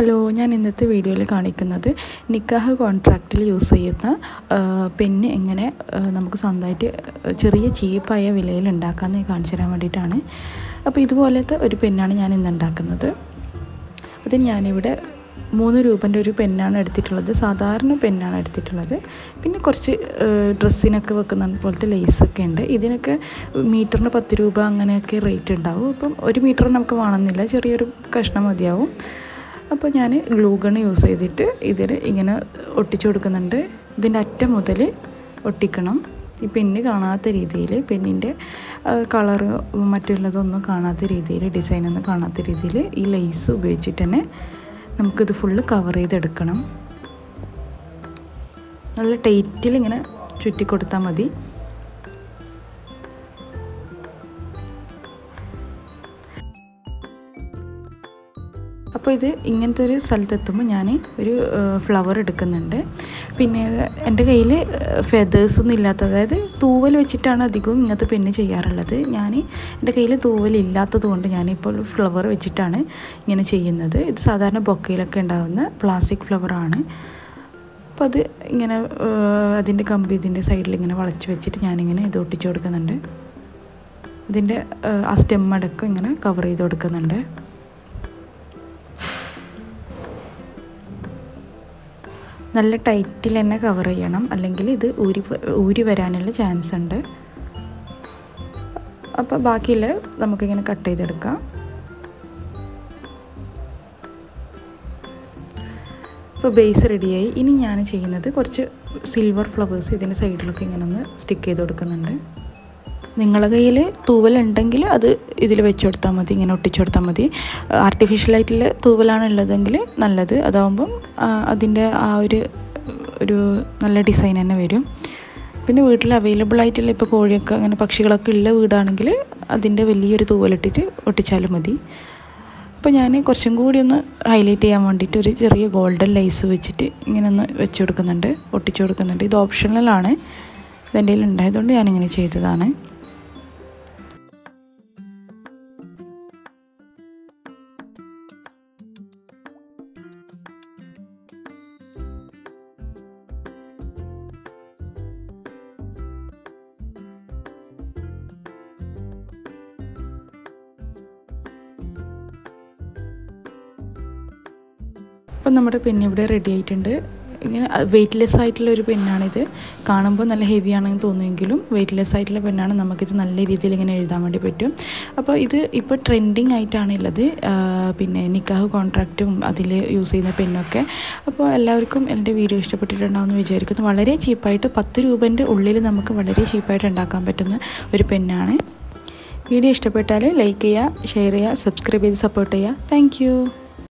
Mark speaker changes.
Speaker 1: hello ഞാൻ ഇന്നത്തെ വീഡിയോയിൽ കാണിക്കുന്നത് നിക്കാഹ് കോൺട്രാക്റ്റിൽ യൂസ് ചെയ്യുന്ന ആ, പെന്ന് എങ്ങനെ ആ, നമുക്ക് സ്വന്തമായിട്ട് ചെറിയ ചീപ്പായ വിലയിൽ ഉണ്ടാക്കാമെന്ന് കാണിച്ചു തരാൻ വേണ്ടിയിട്ടാണ് അപ്പോൾ ഇതുപോലത്തെ ഒരു പെന്നാണ് ഞാൻ ഇന്ന് ഉണ്ടാക്കുന്നത് അതിന് ഞാനിവിടെ മൂന്ന് രൂപൻ്റെ ഒരു പെന്നാണ് എടുത്തിട്ടുള്ളത് സാധാരണ പെന്നാണ് എടുത്തിട്ടുള്ളത് പിന്നെ കുറച്ച് ഡ്രസ്സിനൊക്കെ വെക്കുന്ന പോലത്തെ ലേസൊക്കെ ഉണ്ട് ഇതിനൊക്കെ മീറ്ററിന് പത്ത് രൂപ അങ്ങനെയൊക്കെ റേറ്റ് ഉണ്ടാവും അപ്പം ഒരു മീറ്റർ നമുക്ക് വേണമെന്നില്ല ചെറിയൊരു കഷ്ണം മതിയാവും അപ്പോൾ ഞാൻ ഗ്ലൂ ഗൺ യൂസ് ചെയ്തിട്ട് ഇതിൽ ഇങ്ങനെ ഒട്ടിച്ചു കൊടുക്കുന്നുണ്ട് ഇതിൻ്റെ അറ്റം മുതൽ ഒട്ടിക്കണം ഈ പെന്ന് കാണാത്ത രീതിയിൽ പെന്നിൻ്റെ കളറ് മറ്റുള്ളതൊന്നും കാണാത്ത രീതിയിൽ ഡിസൈനൊന്നും കാണാത്ത രീതിയിൽ ഈ ലേസ് ഉപയോഗിച്ചിട്ട് തന്നെ നമുക്കിത് ഫുള്ള് കവർ ചെയ്തെടുക്കണം നല്ല ടൈറ്റിൽ ഇങ്ങനെ ചുറ്റി കൊടുത്താൽ മതി അപ്പോൾ ഇത് ഇങ്ങനത്തെ ഒരു സ്ഥലത്തെത്തുമ്പോൾ ഞാൻ ഒരു ഫ്ലവർ എടുക്കുന്നുണ്ട് പിന്നെ എൻ്റെ കയ്യിൽ ഫെതേഴ്സൊന്നും ഇല്ലാത്ത അതായത് തൂവൽ വെച്ചിട്ടാണ് അധികവും ഇങ്ങനത്തെ പെണ്ണ് ചെയ്യാറുള്ളത് ഞാൻ എൻ്റെ കയ്യിൽ തൂവൽ ഇല്ലാത്തത് കൊണ്ട് ഞാനിപ്പോൾ ഫ്ലവർ വെച്ചിട്ടാണ് ഇങ്ങനെ ചെയ്യുന്നത് ഇത് സാധാരണ ബൊക്കയിലൊക്കെ ഉണ്ടാകുന്ന പ്ലാസ്റ്റിക് ഫ്ലവറാണ് അപ്പോൾ അത് ഇങ്ങനെ അതിൻ്റെ കമ്പി ഇതിൻ്റെ സൈഡിൽ ഇങ്ങനെ വളച്ച് വെച്ചിട്ട് ഞാനിങ്ങനെ ഇത് ഒട്ടിച്ചു കൊടുക്കുന്നുണ്ട് ഇതിൻ്റെ ആ സ്റ്റെം അടക്കം ഇങ്ങനെ കവർ ചെയ്ത് കൊടുക്കുന്നുണ്ട് നല്ല ടൈറ്റിൽ തന്നെ കവർ ചെയ്യണം അല്ലെങ്കിൽ ഇത് ഊരി ഊരി വരാനുള്ള ചാൻസ് ഉണ്ട് അപ്പോൾ ബാക്കിയുള്ള നമുക്കിങ്ങനെ കട്ട് ചെയ്തെടുക്കാം ഇപ്പോൾ ബേസ് റെഡിയായി ഇനി ഞാൻ ചെയ്യുന്നത് കുറച്ച് സിൽവർ ഫ്ലവേഴ്സ് ഇതിൻ്റെ സൈഡിലൊക്കെ ഇങ്ങനെ ഒന്ന് സ്റ്റിക്ക് ചെയ്ത് കൊടുക്കുന്നുണ്ട് നിങ്ങളുടെ കയ്യിൽ തൂവലുണ്ടെങ്കിൽ അത് ഇതിൽ വെച്ച് കൊടുത്താൽ മതി ഇങ്ങനെ ഒട്ടിച്ചു കൊടുത്താൽ മതി ആർട്ടിഫിഷ്യലായിട്ടുള്ള തൂവലാണ് ഉള്ളതെങ്കിൽ നല്ലത് അതാവുമ്പം അതിൻ്റെ ആ ഒരു ഒരു നല്ല ഡിസൈൻ തന്നെ വരും പിന്നെ വീട്ടിൽ അവൈലബിൾ ആയിട്ടുള്ള ഇപ്പോൾ കോഴിയൊക്കെ അങ്ങനെ പക്ഷികളൊക്കെ ഉള്ള വീടാണെങ്കിൽ അതിൻ്റെ വലിയൊരു തൂവലിട്ടിട്ട് ഒട്ടിച്ചാലും മതി അപ്പോൾ ഞാൻ കുറച്ചും കൂടി ഒന്ന് ഹൈലൈറ്റ് ചെയ്യാൻ വേണ്ടിയിട്ട് ഒരു ചെറിയ ഗോൾഡൻ ലൈസ് വെച്ചിട്ട് ഇങ്ങനെ ഒന്ന് വെച്ച് കൊടുക്കുന്നുണ്ട് ഒട്ടിച്ചു കൊടുക്കുന്നുണ്ട് ഇത് ഓപ്ഷണലാണ് ഇതെൻ്റെ കയ്യിൽ ഉണ്ടായതുകൊണ്ട് ഞാനിങ്ങനെ ചെയ്തതാണ് അപ്പം നമ്മുടെ പെന്ന് ഇവിടെ റെഡി ആയിട്ടുണ്ട് ഇങ്ങനെ വെയ്റ്റ്ലെസ് ആയിട്ടുള്ള ഒരു പെന്നാണിത് കാണുമ്പോൾ നല്ല ഹെവി ആണെന്ന് തോന്നുമെങ്കിലും വെയ്റ്റ്ലെസ് ആയിട്ടുള്ള പെന്നാണ് നമുക്കിത് നല്ല രീതിയിൽ ഇങ്ങനെ എഴുതാൻ വേണ്ടി പറ്റും അപ്പോൾ ഇത് ഇപ്പോൾ ട്രെൻഡിങ് ആയിട്ടാണ് ഉള്ളത് പിന്നെ നിക്കാഹ് കോൺട്രാക്റ്റും അതിൽ യൂസ് ചെയ്യുന്ന പെന്നൊക്കെ അപ്പോൾ എല്ലാവർക്കും എൻ്റെ വീഡിയോ ഇഷ്ടപ്പെട്ടിട്ടുണ്ടാവുമെന്ന് വിചാരിക്കുന്നു വളരെ ചീപ്പായിട്ട് പത്ത് രൂപേൻ്റെ ഉള്ളിൽ നമുക്ക് വളരെ ചീപ്പായിട്ട് ഉണ്ടാക്കാൻ പറ്റുന്ന ഒരു പെന്നാണ് വീഡിയോ ഇഷ്ടപ്പെട്ടാൽ ലൈക്ക് ചെയ്യുക ഷെയർ ചെയ്യുക സബ്സ്ക്രൈബ് ചെയ്ത് സപ്പോർട്ട് ചെയ്യുക താങ്ക്